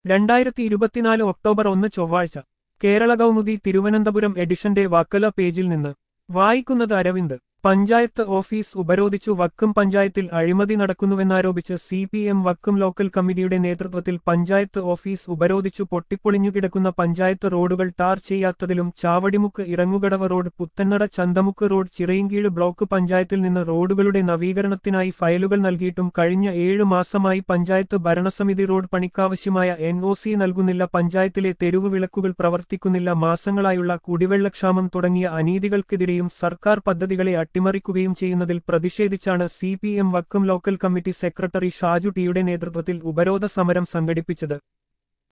രണ്ടായിരത്തി ഇരുപത്തിനാല് ഒക്ടോബർ ഒന്ന് ചൊവ്വാഴ്ച കേരള കൗമുദി തിരുവനന്തപുരം എഡിഷന്റെ വക്കല പേജിൽ നിന്ന് വായിക്കുന്നത് അരവിന്ദ് പഞ്ചായത്ത് ഓഫീസ് ഉപരോധിച്ചു വക്കം പഞ്ചായത്തിൽ അഴിമതി നടക്കുന്നുവെന്നാരോപിച്ച് C P M Vakkom local കമ്മിറ്റിയുടെ നേതൃത്വത്തിൽ പഞ്ചായത്ത് ഓഫീസ് ഉപരോധിച്ചു പൊട്ടിപ്പൊളിഞ്ഞു കിടക്കുന്ന പഞ്ചായത്ത് റോഡുകൾ ടാർ ചെയ്യാത്തതിലും Chavadimukku Irangukadavu road Puthanada Chanthamukku road Chirayinkeezhu block പഞ്ചായത്തിൽ നിന്ന് റോഡുകളുടെ നവീകരണത്തിനായി ഫയലുകൾ നൽകിയിട്ടും കഴിഞ്ഞ ഏഴു മാസമായി പഞ്ചായത്ത് ഭരണസമിതി റോഡ് പണിക്കാവശ്യമായ എൻ ഒ സി നൽകുന്നില്ല പഞ്ചായത്തിലെ തെരുവ് വിളക്കുകൾ പ്രവർത്തിക്കുന്നില്ല മാസങ്ങളായുള്ള കുടിവെള്ളക്ഷാമം തുടങ്ങിയ അനീതികൾക്കെതിരെയും സർക്കാർ പദ്ധതികളെ അട്ടിമറിക്കുകയും ചെയ്യുന്നതിൽ പ്രതിഷേധിച്ചാണ് C P M Vakkom local committee secretary Shaju ടിയുടെ നേതൃത്വത്തിൽ ഉപരോധ സമരം സംഘടിപ്പിച്ചത്